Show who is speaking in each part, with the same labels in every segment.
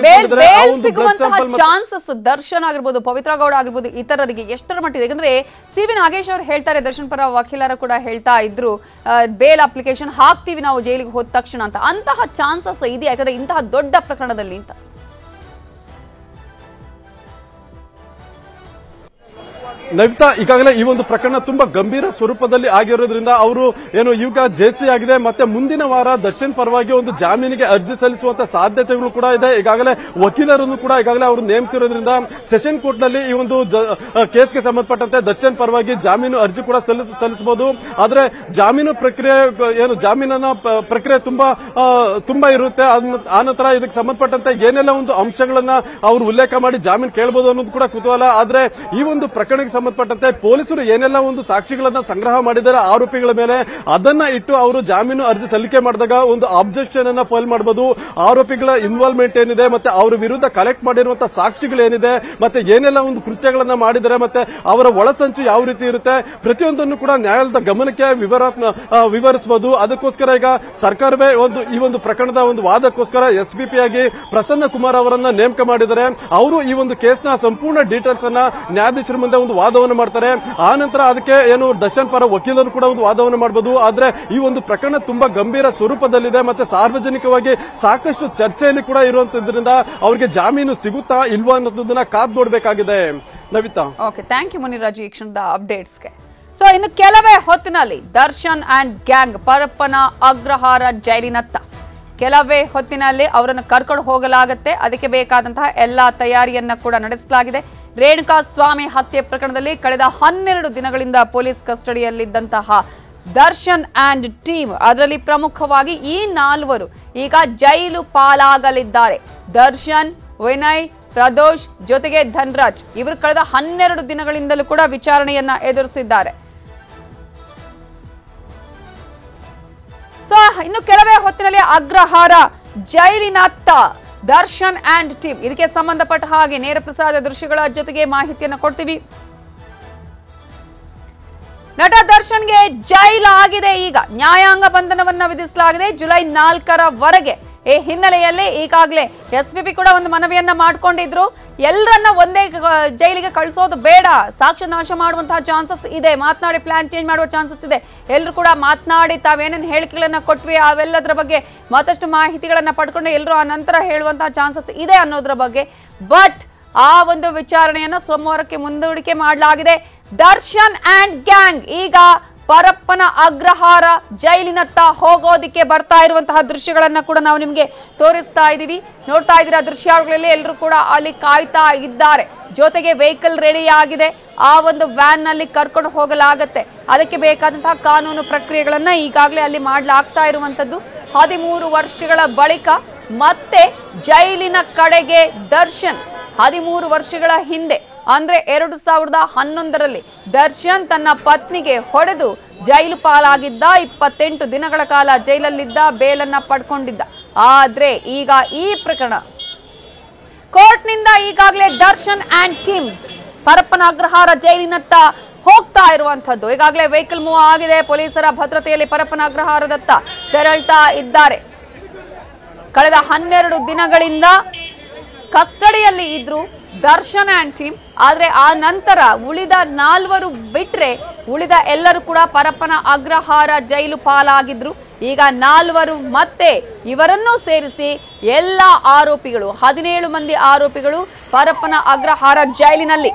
Speaker 1: ತೆಗೆದುಕೊಂಡಿದ್ದಾರೆ ಆ
Speaker 2: ಬೇಲ್
Speaker 1: ಒಂದು ಬ್ಲಡ್
Speaker 2: ಸಿಗುವಂತಹ
Speaker 1: ಸ್ಯಾಂಪಲ್
Speaker 2: ಚಾನ್ಸಸ್ ದರ್ಶನ್ ಆಗಿರ್ಬೋದು ಪವಿತ್ರ ಗೌಡ ಆಗಿರ್ಬೋದು ಇತರರಿಗೆ ಎಷ್ಟರ ಮಟ್ಟಿದೆ ಯಾಕಂದ್ರೆ ಸಿ ವಿ ನಾಗೇಶ್ ಅವರು ಹೇಳ್ತಾರೆ ದರ್ಶನ್ ಪರ ವಕೀಲರ ಕೂಡ ಹೇಳ್ತಾ ಇದ್ರು ಬೇಲ್ ಅಪ್ಲಿಕೇಶನ್ ಹಾಕ್ತೀವಿ ನಾವು ಜೈಲಿಗೆ ಹೋದ ತಕ್ಷಣ ಅಂತ ಅಂತಹ ಚಾನ್ಸಸ್ ಇದೆ ಯಾಕಂದ್ರೆ ಇಂತಹ ದೊಡ್ಡ ಪ್ರಕರಣದಲ್ಲಿ ಅಂತ
Speaker 1: ನವಿತಾ ಈಗಾಗಲೇ ಈ ಒಂದು ಪ್ರಕರಣ ತುಂಬಾ ಗಂಭೀರ ಸ್ವರೂಪದಲ್ಲಿ ಆಗಿರೋದ್ರಿಂದ ಅವರು ಏನು ಈಗ ಜೆಸಿ ಆಗಿದೆ ಮತ್ತೆ ಮುಂದಿನ ವಾರ ದರ್ಶನ್ ಪರವಾಗಿ ಒಂದು ಜಾಮೀನಿಗೆ ಅರ್ಜಿ ಸಲ್ಲಿಸುವಂತ ಸಾಧ್ಯತೆಗಳು ಕೂಡ ಇದೆ ಈಗಾಗಲೇ ವಕೀಲರನ್ನು ಕೂಡ ಈಗಾಗಲೇ ಅವರು ನೇಮಿಸಿರೋದ್ರಿಂದ ಸೆಷನ್ ಕೋರ್ಟ್ ನಲ್ಲಿ ಈ ಒಂದು ದ- ಅ, ಕೇಸ್ಗೆ ಸಂಬಂಧಪಟ್ಟಂತೆ ದರ್ಶನ್ ಪರವಾಗಿ ಜಾಮೀನು ಅರ್ಜಿ ಕೂಡ ಸಲ್ಲಿಸ- ಸಲ್ಲಿಸಬಹುದು ಆದ್ರೆ ಜಾಮೀನು ಪ್ರಕ್ರಿಯೆ ಗ- ಏನು ಜಾಮೀನನ್ನ ಪ- ಪ್ರಕ್ರಿಯೆ ತುಂಬಾ ಆ, ತುಂಬಾ ಇರುತ್ತೆ ಅದ್ನ- ಆನಂತರ ಇದಕ್ಕೆ ಸಂಬಂಧಪಟ್ಟಂತೆ ಏನೆಲ್ಲ ಒಂದು ಅಂಶಗಳನ್ನ ಅವರು ಉಲ್ಲೇಖ ಮಾಡಿ ಜಾಮೀನು ಕೇಳಬಹುದು ಅನ್ನೋದು ಕೂಡ ಕುತೂಹಲ ಆದ್ರೆ ಈ ಒಂದು ಪ್ರಕರಣಕ್ಕೆ ಸಂಬಂಧಪಟ್ಟಂತೆ ಪೊಲೀಸರು ಏನೆಲ್ಲ ಒಂದು ಸಾಕ್ಷಿಗಳನ್ನ ಸಂಗ್ರಹ ಮಾಡಿದ್ದಾರೆ ಆರೋಪಿಗಳ ಮೇಲೆ ಅದನ್ನ ಇಟ್ಟು ಅವರು ಜಾಮೀನು ಅರ್ಜಿ ಸಲ್ಲಿಕೆ ಮಾಡಿದಾಗ ಒಂದು ಆಬ್ಜೆಕ್ಷನ್ ಅನ್ನ ಫೈಲ್ ಮಾಡಬಹುದು ಆರೋಪಿಗಳ ಇನ್ವಾಲ್ವ್ಮೆಂಟ್ ಏನಿದೆ ಮತ್ತೆ ಅವರ ವಿರುದ್ಧ ಕಲೆಕ್ಟ್ ಮಾಡಿರುವಂತಹ ಸಾಕ್ಷಿಗಳು ಏನಿದೆ ಮತ್ತೆ ಏನೆಲ್ಲ ಒಂದು ಕೃತ್ಯಗಳನ್ನ ಮಾಡಿದ್ದಾರೆ ಮತ್ತೆ ಅವರ ಒಳಸಂಚು ಯಾವ ರೀತಿ ಇರುತ್ತೆ ಪ್ರತಿಯೊಂದನ್ನು ಕೂಡ ನ್ಯಾಯಾಲಯದ ಗಮನಕ್ಕೆ ವಿವರಾತ್ಮ ಆ, ವಿವರಿಸಬಹುದು ಅದಕ್ಕೋಸ್ಕರ ಈಗ ಸರ್ಕಾರವೇ ಒಂದು ಈ ಒಂದು ಪ್ರಕರಣದ ಒಂದು ವಾದಕ್ಕೋಸ್ಕರ ಎಸ್ ಬಿ ಪಿ ಆಗಿ ಪ್ರಸನ್ನ ಕುಮಾರ್ ಅವರನ್ನ ನೇಮಕ ಮಾಡಿದ್ದಾರೆ ಅವರು ಈ ಒಂದು ಕೇಸ್ನ ಸಂಪೂರ್ಣ ಡೀಟೇಲ್ಸ್ ಅನ್ನ ನ್ಯಾಯಾಧೀಶರ ಮುಂದೆ ಒಂದು ವಾದವನ್ನು ಮಾಡ್ತಾರೆ ಆ ನಂತರ ಅದಕ್ಕೆ ಏನು ದರ್ಶನ್ ಪರ ವಕೀಲರು ಕೂಡ ಒಂದು ವಾದವನ್ನು ಮಾಡಬಹುದು ಆದ್ರೆ ಈ ಒಂದು ಪ್ರಕರಣ ತುಂಬಾ ಗಂಭೀರ ಸ್ವರೂಪದಲ್ಲಿದೆ ಮತ್ತೆ ಸಾರ್ವಜನಿಕವಾಗಿ ಸಾಕಷ್ಟು ಚರ್ಚೆಯಲ್ಲಿ ಕೂಡ ಇರುವಂತದ್ರಿಂದ ಅವರಿಗೆ ಜಾಮೀನು ಸಿಗುತ್ತಾ ಇಲ್ವಾ ಅನ್ನೋದನ್ನ ಕಾದ್ ನೋಡಬೇಕಾಗಿದೆ Navitha
Speaker 2: okay thank you Muniraju ಈ ಕ್ಷಣದ ಅಪ್ಡೇಟ್ಸ್ಗೆ ಸೊ ಇನ್ನು ಕೆಲವೇ ಹೊತ್ತಿನಲ್ಲಿ ದರ್ಶನ್ ಅಂಡ್ ಗ್ಯಾಂಗ್ ಪರಪ್ಪನ ಅಗ್ರಹಾರ ಜೈಲಿನತ್ತ ಕೆಲವೇ ಹೊತ್ತಿನಲ್ಲಿ ಅವರನ್ನು ಕರ್ಕೊಂಡು ಹೋಗಲಾಗುತ್ತೆ ಅದಕ್ಕೆ ಬೇಕಾದಂತಹ ಎಲ್ಲಾ ತಯಾರಿಯನ್ನ ಕೂಡ ನಡೆಸಲಾಗಿದೆ ರೇಣುಕಾ ಸ್ವಾಮಿ ಹತ್ಯೆ ಪ್ರಕರಣದಲ್ಲಿ ಕಳೆದ ಹನ್ನೆರಡು ದಿನಗಳಿಂದ ಪೊಲೀಸ್ ಕಸ್ಟಡಿಯಲ್ಲಿದ್ದಂತಹ ದರ್ಶನ್ ಅಂಡ್ ಟೀಮ್ ಅದರಲ್ಲಿ ಪ್ರಮುಖವಾಗಿ ಈ ನಾಲ್ವರು ಈಗ ಜೈಲು ಪಾಲಾಗಲಿದ್ದಾರೆ ದರ್ಶನ್ ವಿನಯ್ ಪ್ರದೋಷ್ ಜೊತೆಗೆ ಧನ್ರಾಜ್ ಇವರು ಕಳೆದ ಹನ್ನೆರಡು ದಿನಗಳಿಂದಲೂ ಕೂಡ ವಿಚಾರಣೆಯನ್ನ ಎದುರಿಸಿದ್ದಾರೆ ಸೊ ಇನ್ನು ಕೆಲವೇ ಹೊತ್ತಿನಲ್ಲಿ ಅಗ್ರಹಾರ ಜೈಲಿನತ್ತ ದರ್ಶನ್ ಅಂಡ್ ಟೀಮ್ ಇದಕ್ಕೆ ಸಂಬಂಧಪಟ್ಟ ಹಾಗೆ ನೇರ ಪ್ರಸಾದ ದೃಶ್ಯಗಳ ಜೊತೆಗೆ ಮಾಹಿತಿಯನ್ನು ಕೊಡ್ತೀವಿ ನಟ ದರ್ಶನ್ಗೆ ಜೈಲ್ ಆಗಿದೆ ಈಗ ನ್ಯಾಯಾಂಗ ಬಂಧನವನ್ನ ವಿಧಿಸಲಾಗಿದೆ ಜುಲೈ ನಾಲ್ಕರವರೆಗೆ ಈ ಹಿನ್ನೆಲೆಯಲ್ಲಿ ಈಗಾಗಲೇ ಎಸ್ ಪಿ ಕೂಡ ಒಂದು ಮನವಿಯನ್ನ ಮಾಡ್ಕೊಂಡಿದ್ರು ಎಲ್ಲರನ್ನ ಒಂದೇ ಕ- ಜೈಲಿಗೆ ಕಳಿಸೋದು ಬೇಡ ಸಾಕ್ಷ್ಯ ನಾಶ ಮಾಡುವಂತಹ ಚಾನ್ಸಸ್ ಇದೆ ಮಾತನಾಡಿ ಪ್ಲಾನ್ ಚೇಂಜ್ ಮಾಡುವ ಚಾನ್ಸಸ್ ಇದೆ ಎಲ್ಲರೂ ಕೂಡ ಮಾತನಾಡಿ ತಾವೇನೇನು ಹೇಳಿಕೆಗಳನ್ನ ಕೊಟ್ವಿ ಅವೆಲ್ಲದರ ಬಗ್ಗೆ ಮತ್ತಷ್ಟು ಮಾಹಿತಿಗಳನ್ನ ಪಡ್ಕೊಂಡು ಎಲ್ಲರೂ ಆ ನಂತರ ಹೇಳುವಂತಹ ಚಾನ್ಸಸ್ ಇದೆ ಅನ್ನೋದ್ರ ಬಗ್ಗೆ ಬಟ್ ಆ ಒಂದು ವಿಚಾರಣೆಯನ್ನ ಸೋಮವಾರಕ್ಕೆ ಮುಂದೂಡಿಕೆ ಮಾಡಲಾಗಿದೆ ದರ್ಶನ್ ಅಂಡ್ ಗ್ಯಾಂಗ್ ಈಗ ಪರಪ್ಪನ ಅಗ್ರಹಾರ ಜೈಲಿನತ್ತ ಹೋಗೋದಿಕ್ಕೆ ಬರ್ತಾ ಇರುವಂತಹ ದೃಶ್ಯಗಳನ್ನ ಕೂಡ ನಾವು ನಿಮಗೆ ತೋರಿಸ್ತಾ ಇದ್ದೀವಿ ನೋಡ್ತಾ ಇದ್ದೀರಾ ದೃಶ್ಯಾವಳಿಗಳಲ್ಲಿ ಎಲ್ಲರೂ ಕೂಡ ಅಲ್ಲಿ ಕಾಯ್ತಾ ಇದ್ದಾರೆ ಜೊತೆಗೆ ವೆಹಿಕಲ್ ರೆಡಿ ಆಗಿದೆ ಆ ಒಂದು ವ್ಯಾನ್ ನಲ್ಲಿ ಕರ್ಕೊಂಡು ಹೋಗಲಾಗತ್ತೆ ಅದಕ್ಕೆ ಬೇಕಾದಂತಹ ಕಾನೂನು ಪ್ರಕ್ರಿಯೆಗಳನ್ನ ಈಗಾಗಲೇ ಅಲ್ಲಿ ಮಾಡಲಾಗ್ತಾ ಇರುವಂತದ್ದು ಹದಿಮೂರು ವರ್ಷಗಳ ಬಳಿಕ ಮತ್ತೆ ಜೈಲಿನ ಕಡೆಗೆ ದರ್ಶನ್ ಹದಿಮೂರು ವರ್ಷಗಳ ಹಿಂದೆ ಅಂದ್ರೆ ಎರಡು ಸಾವಿರದ ಹನ್ನೊಂದರಲ್ಲಿ ದರ್ಶನ್ ತನ್ನ ಪತ್ನಿಗೆ ಹೊಡೆದು ಜೈಲು ಪಾಲಾಗಿದ್ದ ಇಪ್ಪತ್ತೆಂಟು ದಿನಗಳ ಕಾಲ ಜೈಲಲ್ಲಿದ್ದ ಬೇಲನ್ನ ಪಡ್ಕೊಂಡಿದ್ದ ಆದ್ರೆ ಈಗ ಈ ಪ್ರಕರಣ ಕೋರ್ಟ್ನಿಂದ ಈಗಾಗಲೇ ದರ್ಶನ್ ಅಂಡ್ ಟೀಮ್ ಪರಪ್ಪನ ಅಗ್ರಹಾರ ಜೈಲಿನತ್ತ ಹೋಗ್ತಾ ಇರುವಂತದ್ದು ಈಗಾಗಲೇ ವೆಹಿಕಲ್ ಮೂವ್ ಆಗಿದೆ ಪೊಲೀಸರ ಭದ್ರತೆಯಲ್ಲಿ ಪರಪ್ಪನ ಅಗ್ರಹಾರದತ್ತ ತೆರಳ್ತಾ ಇದ್ದಾರೆ ಕಳೆದ ಹನ್ನೆರಡು ದಿನಗಳಿಂದ ಕಸ್ಟಡಿಯಲ್ಲಿ ಇದ್ರು ದರ್ಶನ್ ಅಂಡ್ ಟೀಮ್ ಆದ್ರೆ ಆ ನಂತರ ಉಳಿದ ನಾಲ್ವರು ಬಿಟ್ರೆ ಉಳಿದ ಎಲ್ಲರೂ ಕೂಡ ಪರಪ್ಪನ ಅಗ್ರಹಾರ ಜೈಲು ಪಾಲಾಗಿದ್ರು ಈಗ ನಾಲ್ವರು ಮತ್ತೆ ಇವರನ್ನೂ ಸೇರಿಸಿ ಎಲ್ಲ ಆರೋಪಿಗಳು ಹದಿನೇಳು ಮಂದಿ ಆರೋಪಿಗಳು ಪರಪ್ಪನ ಅಗ್ರಹಾರ ಜೈಲಿನಲ್ಲಿ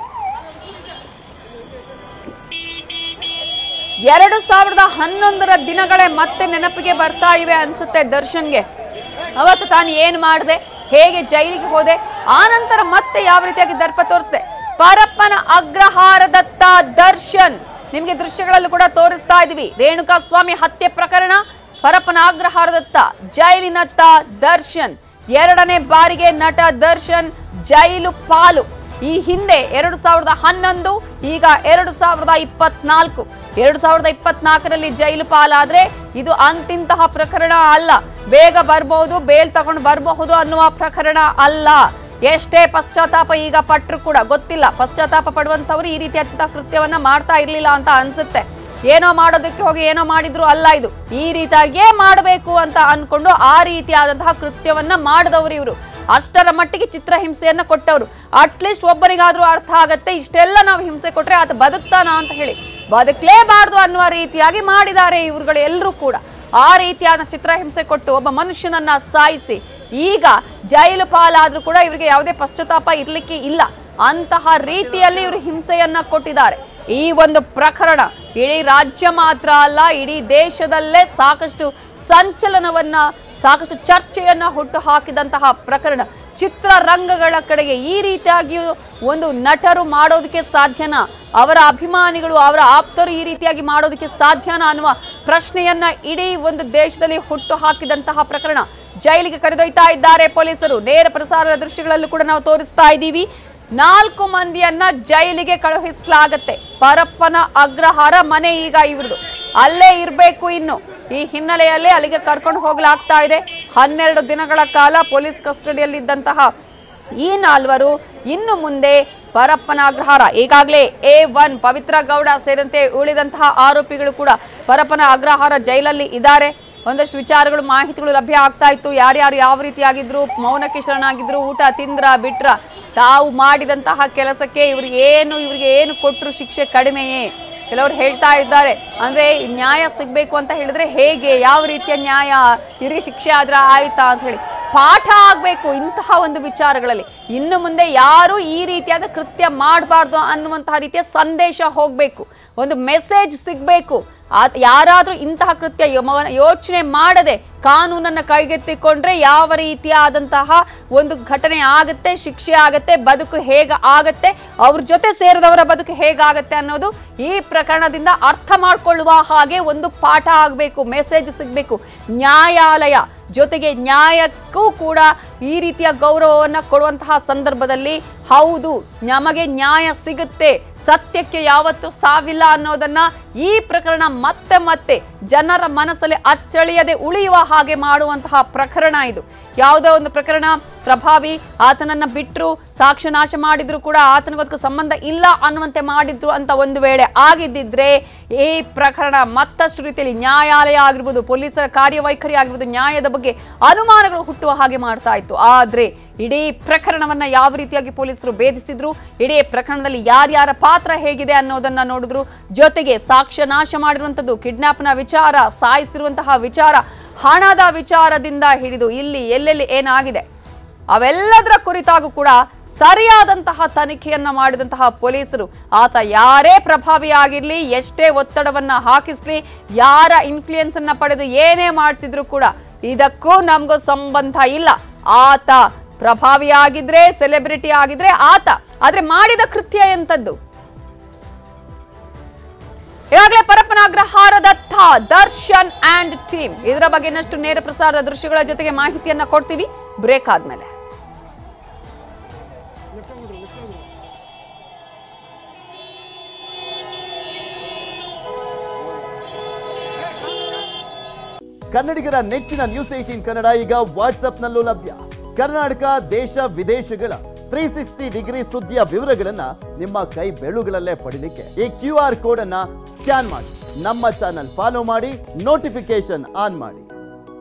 Speaker 2: ಎರಡು ಸಾವಿರದ ಹನ್ನೊಂದರ ದಿನಗಳೇ ಮತ್ತೆ ನೆನಪಿಗೆ ಬರ್ತಾ ಇವೆ ಅನ್ಸುತ್ತೆ ದರ್ಶನ್ಗೆ ಅವತ್ತು ತಾನು ಏನ್ ಮಾಡಿದೆ ಹೇಗೆ ಜೈಲಿಗೆ ಹೋದೆ ಆ ನಂತರ ಮತ್ತೆ ಯಾವ ರೀತಿಯಾಗಿ ದರ್ಪ ತೋರಿಸಿದೆ ಪರಪ್ಪನ ಅಗ್ರಹಾರದತ್ತ ದರ್ಶನ್ ನಿಮ್ಗೆ ದೃಶ್ಯಗಳಲ್ಲೂ ಕೂಡ ತೋರಿಸ್ತಾ ಇದೀವಿ ರೇಣುಕಾ ಸ್ವಾಮಿ ಹತ್ಯೆ ಪ್ರಕರಣ ಪರಪ್ಪನ ಅಗ್ರಹಾರದತ್ತ ಜೈಲಿನತ್ತ ದರ್ಶನ್ ಎರಡನೇ ಬಾರಿಗೆ ನಟ ದರ್ಶನ್ ಜೈಲು ಪಾಲು ಈ ಹಿಂದೆ ಎರಡು ಸಾವಿರದ ಹನ್ನೊಂದು ಈಗ ಎರಡು ಸಾವಿರದ ಇಪ್ಪತ್ನಾಲ್ಕು ಎರಡು ಸಾವಿರದ ಇಪ್ಪತ್ನಾಲ್ಕರಲ್ಲಿ ಜೈಲು ಪಾಲಾದ್ರೆ ಇದು ಅಂತಿಂತಹ ಪ್ರಕರಣ ಅಲ್ಲ ಬೇಗ ಬರ್ಬಹುದು ಬೇಲ್ ತಗೊಂಡು ಬರಬಹುದು ಅನ್ನುವ ಪ್ರಕರಣ ಅಲ್ಲ ಎಷ್ಟೇ ಪಶ್ಚಾತ್ತಾಪ ಈಗ ಪಟ್ರು ಕೂಡ ಗೊತ್ತಿಲ್ಲ ಪಶ್ಚಾತ್ತಾಪ ಪಡುವಂತವ್ರು ಈ ರೀತಿಯಾದಂತಹ ಕೃತ್ಯವನ್ನ ಮಾಡ್ತಾ ಇರ್ಲಿಲ್ಲ ಅಂತ ಅನ್ಸುತ್ತೆ ಏನೋ ಮಾಡೋದಕ್ಕೆ ಹೋಗಿ ಏನೋ ಮಾಡಿದ್ರು ಅಲ್ಲ ಇದು ಈ ರೀತಿಯಾಗಿಯೇ ಮಾಡಬೇಕು ಅಂತ ಅನ್ಕೊಂಡು ಆ ರೀತಿಯಾದಂತಹ ಕೃತ್ಯವನ್ನ ಮಾಡಿದವರು ಇವರು ಅಷ್ಟರ ಮಟ್ಟಿಗೆ ಚಿತ್ರಹಿಂಸೆಯನ್ನ ಕೊಟ್ಟವರು ಅಟ್ಲೀಸ್ಟ್ ಒಬ್ಬರಿಗಾದ್ರೂ ಅರ್ಥ ಆಗತ್ತೆ ಇಷ್ಟೆಲ್ಲ ನಾವು ಹಿಂಸೆ ಕೊಟ್ರೆ ಆತ ಬದುಕ್ತಾನ ಅಂತ ಹೇಳಿ ಬದುಕಲೇಬಾರ್ದು ಅನ್ನುವ ರೀತಿಯಾಗಿ ಮಾಡಿದ್ದಾರೆ ಇವ್ರುಗಳು ಎಲ್ಲರೂ ಕೂಡ ಆ ರೀತಿಯಾದ ಚಿತ್ರಹಿಂಸೆ ಕೊಟ್ಟು ಒಬ್ಬ ಮನುಷ್ಯನನ್ನ ಸಾಯಿಸಿ ಈಗ ಜೈಲು ಪಾಲಾದ್ರೂ ಕೂಡ ಇವರಿಗೆ ಯಾವುದೇ ಪಶ್ಚಾತ್ತಾಪ ಇರ್ಲಿಕ್ಕೆ ಇಲ್ಲ ಅಂತಹ ರೀತಿಯಲ್ಲಿ ಇವರು ಹಿಂಸೆಯನ್ನ ಕೊಟ್ಟಿದ್ದಾರೆ ಈ ಒಂದು ಪ್ರಕರಣ ಇಡೀ ರಾಜ್ಯ ಮಾತ್ರ ಅಲ್ಲ ಇಡೀ ದೇಶದಲ್ಲೇ ಸಾಕಷ್ಟು ಸಂಚಲನವನ್ನ ಸಾಕಷ್ಟು ಚರ್ಚೆಯನ್ನ ಹುಟ್ಟು ಹಾಕಿದಂತಹ ಪ್ರಕರಣ ಚಿತ್ರರಂಗಗಳ ಕಡೆಗೆ ಈ ರೀತಿಯಾಗಿ ಒಂದು ನಟರು ಮಾಡೋದಕ್ಕೆ ಸಾಧ್ಯನಾ ಅವರ ಅಭಿಮಾನಿಗಳು ಅವರ ಆಪ್ತರು ಈ ರೀತಿಯಾಗಿ ಮಾಡೋದಕ್ಕೆ ಸಾಧ್ಯನಾ ಅನ್ನುವ ಪ್ರಶ್ನೆಯನ್ನ ಇಡೀ ಒಂದು ದೇಶದಲ್ಲಿ ಹುಟ್ಟು ಹಾಕಿದಂತಹ ಪ್ರಕರಣ ಜೈಲಿಗೆ ಕರೆದೊಯ್ತಾ ಇದ್ದಾರೆ ಪೊಲೀಸರು ನೇರ ಪ್ರಸಾರದ ದೃಶ್ಯಗಳಲ್ಲೂ ಕೂಡ ನಾವು ತೋರಿಸ್ತಾ ಇದ್ದೀವಿ ನಾಲ್ಕು ಮಂದಿಯನ್ನ ಜೈಲಿಗೆ ಕಳುಹಿಸಲಾಗತ್ತೆ ಪರಪ್ಪನ ಅಗ್ರಹಾರ ಮನೆ ಈಗ ಇವ್ರದು ಅಲ್ಲೇ ಇರಬೇಕು ಇನ್ನು ಈ ಹಿನ್ನೆಲೆಯಲ್ಲಿ ಅಲ್ಲಿಗೆ ಕರ್ಕೊಂಡು ಹೋಗ್ಲಾಗ್ತಾ ಇದೆ ಹನ್ನೆರಡು ದಿನಗಳ ಕಾಲ ಪೊಲೀಸ್ ಕಸ್ಟಡಿಯಲ್ಲಿದ್ದಂತಹ ಈ ನಾಲ್ವರು ಇನ್ನು ಮುಂದೆ ಪರಪ್ಪನ ಅಗ್ರಹಾರ ಈಗಾಗಲೇ ಎ ಒನ್ ಪವಿತ್ರ ಗೌಡ ಸೇರಿದಂತೆ ಉಳಿದಂತಹ ಆರೋಪಿಗಳು ಕೂಡ ಪರಪ್ಪನ ಅಗ್ರಹಾರ ಜೈಲಲ್ಲಿ ಇದ್ದಾರೆ ಒಂದಷ್ಟು ವಿಚಾರಗಳು ಮಾಹಿತಿಗಳು ಲಭ್ಯ ಆಗ್ತಾ ಇತ್ತು ಯಾರ್ಯಾರು ಯಾವ ರೀತಿಯಾಗಿದ್ರು ಮೌನಕ್ಕೆ ಶರಣಾಗಿದ್ರು ಊಟ ತಿಂದ್ರ ಬಿಟ್ರ ತಾವು ಮಾಡಿದಂತಹ ಕೆಲಸಕ್ಕೆ ಇವ್ರಿಗೆ ಏನು ಇವ್ರಿಗೆ ಏನು ಕೊಟ್ಟರು ಶಿಕ್ಷೆ ಕಡಿಮೆಯೇ ಕೆಲವರು ಹೇಳ್ತಾ ಇದ್ದಾರೆ ಅಂದ್ರೆ ನ್ಯಾಯ ಸಿಗ್ಬೇಕು ಅಂತ ಹೇಳಿದ್ರೆ ಹೇಗೆ ಯಾವ ರೀತಿಯ ನ್ಯಾಯ ಇವ್ರಿಗೆ ಶಿಕ್ಷೆ ಆದ್ರೆ ಆಯ್ತಾ ಅಂತ ಹೇಳಿ ಪಾಠ ಆಗ್ಬೇಕು ಇಂತಹ ಒಂದು ವಿಚಾರಗಳಲ್ಲಿ ಇನ್ನು ಮುಂದೆ ಯಾರು ಈ ರೀತಿಯಾದ ಕೃತ್ಯ ಮಾಡಬಾರ್ದು ಅನ್ನುವಂತಹ ರೀತಿಯ ಸಂದೇಶ ಹೋಗ್ಬೇಕು ಒಂದು ಮೆಸೇಜ್ ಸಿಗ್ಬೇಕು ಆ- ಯಾರಾದ್ರೂ ಇಂತಹ ಕೃತ್ಯ ಯೋ- ಯೋಚನೆ ಮಾಡದೆ ಕಾನೂನನ್ನ ಕೈಗೆತ್ತಿಕೊಂಡ್ರೆ ಯಾವ ರೀತಿಯಾದಂತಹ ಒಂದು ಘಟನೆ ಆಗುತ್ತೆ ಶಿಕ್ಷೆ ಆಗತ್ತೆ ಬದುಕು ಹೇಗ ಆಗತ್ತೆ ಅವ್ರ ಜೊತೆ ಸೇರಿದವರ ಬದುಕು ಹೇಗಾಗತ್ತೆ ಅನ್ನೋದು ಈ ಪ್ರಕರಣದಿಂದ ಅರ್ಥ ಮಾಡ್ಕೊಳ್ಳುವ ಹಾಗೆ ಒಂದು ಪಾಠ ಆಗಬೇಕು ಮೆಸೇಜ್ ಸಿಗಬೇಕು ನ್ಯಾಯಾಲಯ ಜೊತೆಗೆ ನ್ಯಾಯಕ್ಕೂ ಕೂಡ ಈ ರೀತಿಯ ಗೌರವವನ್ನು ಕೊಡುವಂತಹ ಸಂದರ್ಭದಲ್ಲಿ ಹೌದು ನಮಗೆ ನ್ಯಾಯ ಸಿಗುತ್ತೆ ಸತ್ಯಕ್ಕೆ ಯಾವತ್ತೂ ಸಾವಿಲ್ಲ ಅನ್ನೋದನ್ನ ಈ ಪ್ರಕರಣ ಮತ್ತೆ ಮತ್ತೆ ಜನರ ಮನಸ್ಸಲ್ಲಿ ಅಚ್ಚಳಿಯದೆ ಉಳಿಯುವ ಹಾಗೆ ಮಾಡುವಂತಹ ಪ್ರಕರಣ ಇದು ಯಾವುದೋ ಒಂದು ಪ್ರಕರಣ ಪ್ರಭಾವಿ ಆತನನ್ನ ಬಿಟ್ಟರು ಸಾಕ್ಷ್ಯ ನಾಶ ಮಾಡಿದ್ರು ಕೂಡ ಆತನಿಗೋದಕ್ಕೂ ಸಂಬಂಧ ಇಲ್ಲ ಅನ್ನುವಂತೆ ಮಾಡಿದ್ರು ಅಂತ ಒಂದು ವೇಳೆ ಆಗಿದ್ದಿದ್ರೆ ಈ ಪ್ರಕರಣ ಮತ್ತಷ್ಟು ರೀತಿಯಲ್ಲಿ ನ್ಯಾಯಾಲಯ ಆಗಿರ್ಬೋದು ಪೊಲೀಸರ ಕಾರ್ಯವೈಖರಿ ಆಗಿರ್ಬೋದು ನ್ಯಾಯದ ಬಗ್ಗೆ ಅನುಮಾನಗಳು ಹುಟ್ಟುವ ಹಾಗೆ ಮಾಡ್ತಾ ಇತ್ತು ಆದ್ರೆ ಇಡೀ ಪ್ರಕರಣವನ್ನ ಯಾವ ರೀತಿಯಾಗಿ ಪೊಲೀಸರು ಭೇದಿಸಿದ್ರು ಇಡೀ ಪ್ರಕರಣದಲ್ಲಿ ಯಾರ್ಯಾರ ಪಾತ್ರ ಹೇಗಿದೆ ಅನ್ನೋದನ್ನ ನೋಡಿದ್ರು ಜೊತೆಗೆ ಸಾಕ್ಷ್ಯ ನಾಶ ಮಾಡಿರುವಂಥದ್ದು ಕಿಡ್ನಾಪ್ನ ವಿಚಾರ ಸಾಯಿಸಿರುವಂತಹ ವಿಚಾರ ಹಣದ ವಿಚಾರದಿಂದ ಹಿಡಿದು ಇಲ್ಲಿ ಎಲ್ಲೆಲ್ಲಿ ಏನಾಗಿದೆ ಅವೆಲ್ಲದರ ಕುರಿತಾಗೂ ಕೂಡ ಸರಿಯಾದಂತಹ ತನಿಖೆಯನ್ನ ಮಾಡಿದಂತಹ ಪೊಲೀಸರು ಆತ ಯಾರೇ ಪ್ರಭಾವಿಯಾಗಿರ್ಲಿ ಎಷ್ಟೇ ಒತ್ತಡವನ್ನ ಹಾಕಿಸ್ಲಿ ಯಾರ ಇನ್ಫ್ಲೂಯೆನ್ಸ್ ಅನ್ನ ಪಡೆದು ಏನೇ ಮಾಡಿಸಿದ್ರು ಕೂಡ ಇದಕ್ಕೂ ನಮಗೂ ಸಂಬಂಧ ಇಲ್ಲ ಆತ ಪ್ರಭಾವಿಯಾಗಿದ್ರೆ ಸೆಲೆಬ್ರಿಟಿ ಆಗಿದ್ರೆ ಆತ ಆದ್ರೆ ಮಾಡಿದ ಕೃತ್ಯ ಎಂತದ್ದು ಈಗಾಗಲೇ ಪರಪ್ಪನ ಅಗ್ರಹಾರದತ್ತ ದರ್ಶನ್ ಅಂಡ್ ಟೀಮ್ ಇದರ ಬಗ್ಗೆ ಇನ್ನಷ್ಟು ನೇರ ಪ್ರಸಾರದ ದೃಶ್ಯಗಳ ಜೊತೆಗೆ ಮಾಹಿತಿಯನ್ನ ಕೊಡ್ತೀವಿ ಬ್ರೇಕ್ ಆದ್ಮೇಲೆ
Speaker 3: ಕನ್ನಡಿಗರ ನೆಚ್ಚಿನ ನ್ಯೂಸ್ ಏಟೀನ್ ಕನ್ನಡ ಈಗ ವಾಟ್ಸ್ಆಪ್ನಲ್ಲೂ ಲಭ್ಯ ಕರ್ನಾಟಕ ದೇಶ ವಿದೇಶಗಳ ತ್ರೀ ಸಿಕ್ಸ್ಟಿ ಡಿಗ್ರಿ ಸುದ್ದಿಯ ವಿವರಗಳನ್ನ ನಿಮ್ಮ ಕೈ ಬೆಳುಗಳಲ್ಲೇ ಪಡಿಲಿಕ್ಕೆ ಈ ಕ್ಯೂ ಆರ್ ಕೋಡ್ ಅನ್ನ ಸ್ಕ್ಯಾನ್ ಮಾಡಿ ನಮ್ಮ ಚಾನಲ್ ಫಾಲೋ ಮಾಡಿ ನೋಟಿಫಿಕೇಶನ್ ಆನ್ ಮಾಡಿ